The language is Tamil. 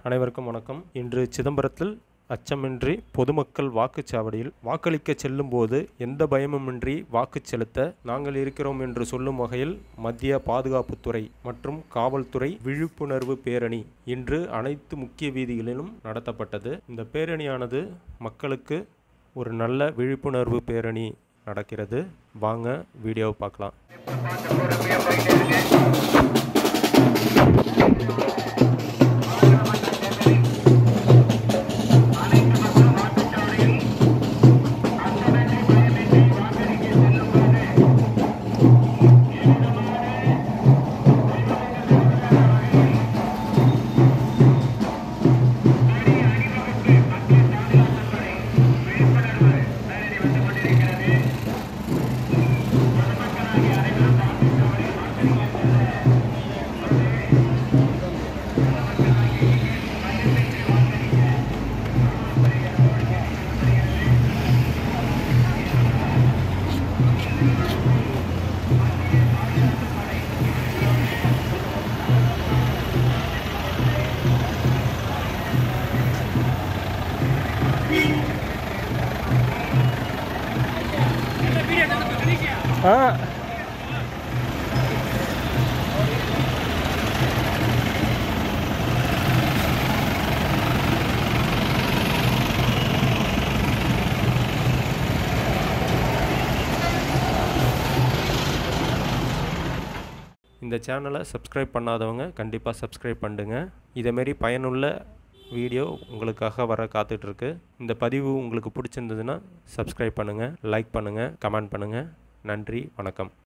அனைவருக்கும் வணக்கம் இன்று சிதம்பரத்தில் அச்சமின்றி பொதுமக்கள் வாக்குச்சாவடியில் வாக்களிக்க செல்லும்போது எந்த பயமுமின்றி வாக்கு செலுத்த நாங்கள் இருக்கிறோம் என்று சொல்லும் வகையில் மத்திய பாதுகாப்புத்துறை மற்றும் காவல்துறை விழிப்புணர்வு பேரணி இன்று அனைத்து முக்கிய வீதிகளிலும் நடத்தப்பட்டது இந்த பேரணியானது மக்களுக்கு ஒரு நல்ல விழிப்புணர்வு பேரணி நடக்கிறது வாங்க வீடியோவை பார்க்கலாம் ஆ இந்த சேனலை சப்ஸ்கிரைப் பண்ணாதவங்க கண்டிப்பாக சப்ஸ்கிரைப் பண்ணுங்க இதேமாரி பயனுள்ள வீடியோ உங்களுக்காக வர காத்துட்ருக்கு இந்த பதிவு உங்களுக்கு பிடிச்சிருந்ததுன்னா சப்ஸ்கிரைப் பண்ணுங்கள் லைக் பண்ணுங்கள் கமெண்ட் பண்ணுங்கள் நன்றி வணக்கம்